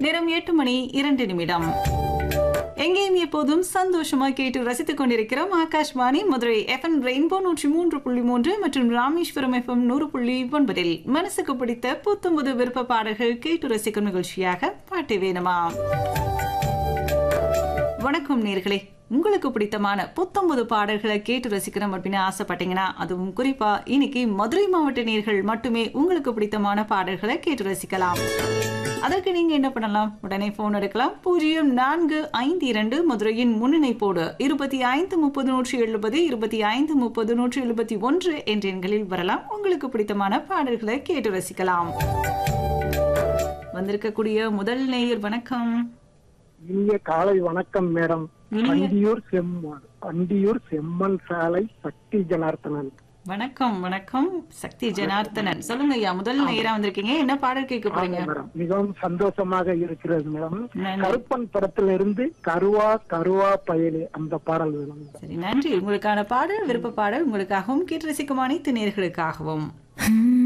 நேரம் எட்டு மணி இரண்டு நிமிடம் எங்கேயும் எப்போதும் சந்தோஷமா கேட்டு ரசித்துக் கொண்டிருக்கிறோம் ஆகாஷ்வாணி மதுரை எஃப்எம் ரெயின்போ நூற்றி மூன்று புள்ளி மூன்று மற்றும் ராமேஸ்வரம் எஃப்எம் நூறு புள்ளி ஒன்பதில் மனசுக்கு பிடித்த புத்தம்பது விருப்ப பாடல்கள் கேட்டு ரசிக்கும் நிகழ்ச்சியாக பாட்டு வேணுமா வணக்கம் நேர்களே உங்களுக்கு பிடித்தமான புத்தம்பது பாடல்களை கேட்டு ரசிக்கணும் அப்படின்னு ஆசைப்பட்டீங்கன்னா அதுவும் குறிப்பா இன்னைக்கு மதுரை மாவட்ட நேர்கள் மட்டுமே உங்களுக்கு பிடித்தமான பாடல்களை கேட்டு ரசிக்கலாம் அதற்கு நீங்க என்ன பண்ணலாம் உடனே போன் எடுக்கலாம் பூஜ்ஜியம் நான்கு ஐந்து இரண்டு மதுரையின் முன்னிணைப்போடு இருபத்தி ஐந்து முப்பது நூற்றி எழுபது இருபத்தி ஐந்து முப்பது நூற்றி எழுபத்தி ஒன்று என்ற எண்களில் வரலாம் உங்களுக்கு பிடித்தமான பாடல்களை கேட்டு ரசிக்கலாம் வந்திருக்கக்கூடிய முதல் நேயர் வணக்கம் இனிய காலை வணக்கம் மேடம் இனிய- அண்டியூர் செம்மன் அண்டியூர் செம்மன் சாலை சக்தி ஜனார்த்தனன் வணக்கம் வணக்கம் சக்தி ஜனார்த்தனன் சொல்லுங்க ஐயா முதல் நேரா வந்திருக்கீங்க என்ன பாடல் கேட்க போறீங்க மேடம் மிகவும் சந்தோஷமாக இருக்கிறது மேடம் நன்றி. கருப்பன் படத்திலிருந்து கருவா கருவா பயலே அந்த பாடல் வேணும் சரி நன்றி உங்களுக்கான பாடல் விருப்ப பாடல் உங்களுக்காகவும் கேட்டு ரசிக்கும் அனைத்து நேர்களுக்காகவும் Hmm.